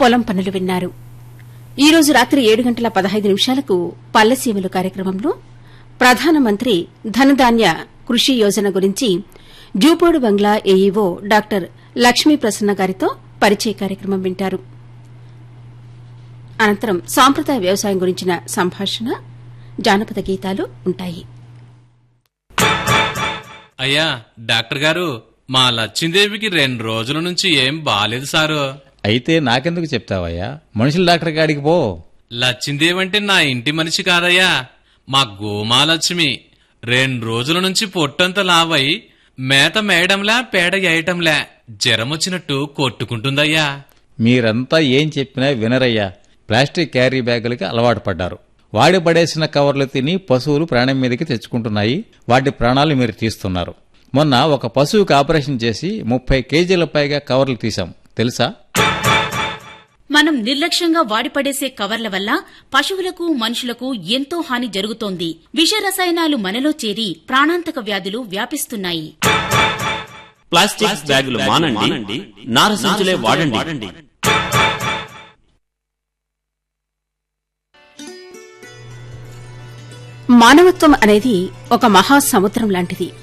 పొలం పనులు విన్నారు ఈ రోజు రాత్రి ఏడు గంటల పదహైదు నిమిషాలకు పల్లెసీమలు కార్యక్రమంలో ప్రధానమంత్రి ధనధాన్య కృషి యోజన గురించి జూపోడు బంగ్లా ఏఈఓ డాక్టర్ లక్ష్మీ ప్రసన్న గారితో పరిచయ కార్యక్రమం వింటారు అనంతరం సాంప్రదాయ వ్యవసాయం గురించిన సంభాషణ జానపద గీతాలు ఉంటాయి అయ్యా డాక్టర్ గారు మా లచ్చిందేవికి రెండు రోజుల నుంచి ఏం బాలేదు సారు అయితే నాకెందుకు చెప్తావయ్యా మనుషుల డాక్టర్ గాడికి పో లచ్చిందేవి అంటే నా ఇంటి మనిషి కాదయ్యా మా గోమాలక్ష్మి రెండు రోజుల నుంచి పొట్టంతా లావై మేత మేయడంలా పేడ వేయటంలా జ్వరం వచ్చినట్టు కొట్టుకుంటుందయ్యా మీరంతా ఏం చెప్పినా వినరయ్యా ప్లాస్టిక్ క్యారీ బ్యాగులకి అలవాటు పడ్డారు వాడి పడేసిన కవర్లు తిని పశువులు ప్రాణం మీదకి తెచ్చుకుంటున్నాయి వాటి ప్రాణాలు మీరు తీస్తున్నారు మొన్న ఒక పశువుకి ఆపరేషన్ చేసి ముప్పై కేజీల పైగా కవర్లు తీశాం తెలుసా మనం నిర్లక్ష్యంగా వాడిపడేసే కవర్ల వల్ల పశువులకు మనుషులకు ఎంతో హాని జరుగుతోంది విష రసాయనాలు మనలో చేరి ప్రాణాంతక వ్యాధులు వ్యాపిస్తున్నాయి ప్లాస్టిక్ బ్యాగులు మానండి నార సంచులే వాడండి మానవత్వం అనేది ఒక మహాసముద్రం లాంటిది